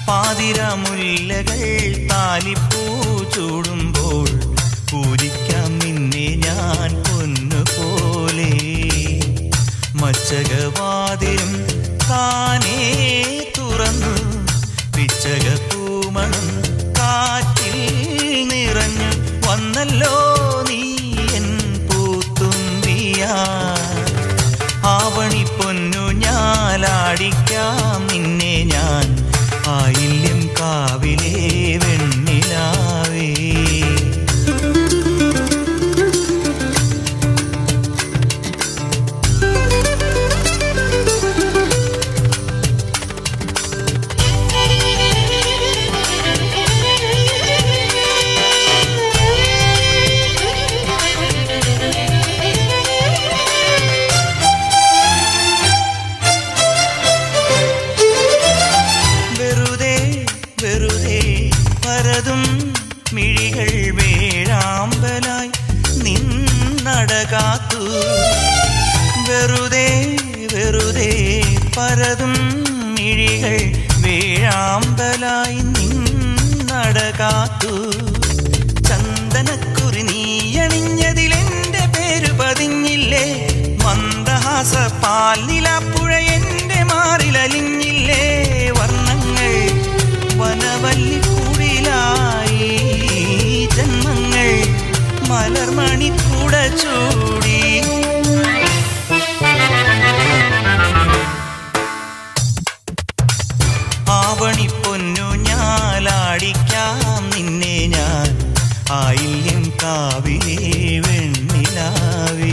പാതിരമുല്ലകൾ താലിപ്പൂ ചൂടുമ്പോൾ പൂജിക്കാം നിന്നെ ഞാൻ പൊന്നുപോലെ മച്ചകവാതിലും താനേ തുറന്നു പിച്ചക പൂമണം കാറ്റിൽ നിറഞ്ഞു വന്നല്ലോ നീ എൻ പൂത്തുമ്പിയാ ആവണി പൊന്നു ഞാലാടിക്കാം നിന്നെ ഞാൻ ആയില്യം കാവിലെ വെണ്ണിലാവേ വെറുതെ വെറുതെ പരതും മിഴികൾ വേഴാമ്പലായി നിന്നടകാത്തു വെറുതെ വെറുതെ പരതും മിഴികൾ വേഴാമ്പലായി നിന്നടകാത്തു ചന്ദനക്കുറി നീ അണിഞ്ഞതിലെന്റെ പേര് പതിഞ്ഞില്ലേ മന്ദഹാസ പാൽനിലാപ്പുഴ എന്റെ മാറിലലിഞ്ഞില്ലേ വർണ്ണങ്ങൾ വനവല്ലിക്കൂടിലായി ജന്മങ്ങൾ മലർമണി കൂട ചൂടി ആവണി പൊന്നു ഞാലാടിക്കാം നിന്നെ ഞാൻ ആയില്യം കാവിലെ വെണ്ണിലാവേ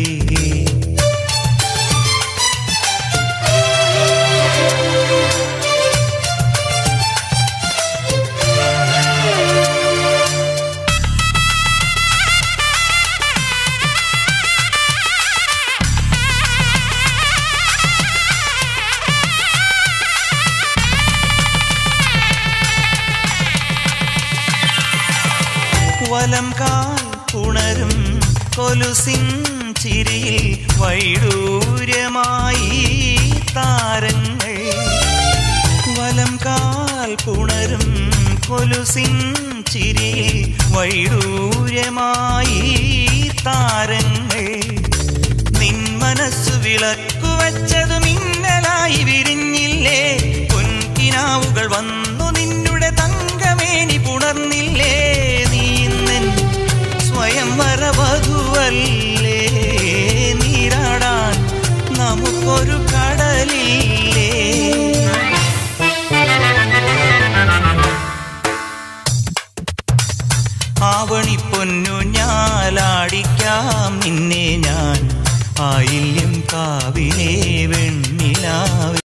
വലം കാൽ പുണരും കൊലുസിൻ ചിരിയിൽ വൈഡൂര്യമായി താരങ്ങൾ വലം കാൽ പുണരും കൊലുസിൻ ചിരിയിൽ വൈഡൂര്യമായി താരങ്ങൾ നിൻ മനസ്സു വിളക്കു വച്ചതു മിന്നലായി വിരിഞ്ഞില്ലേ പൊൻകിനാവുകൾ വന്നു നിന്നുടെ തങ്കമേനി പുണർന്നില്ലേ നീ ഇന്നൻ സ്വയം വരവധുവല്ലേ നീരാടാൻ നമുക്കൊരു കടലില്ലേ ആവണി പൊന്നു ഞാലാടിക്കാം നിന്നെ ഞാൻ ആയില്യം കാവിലെ വെണ്ണിലാവേ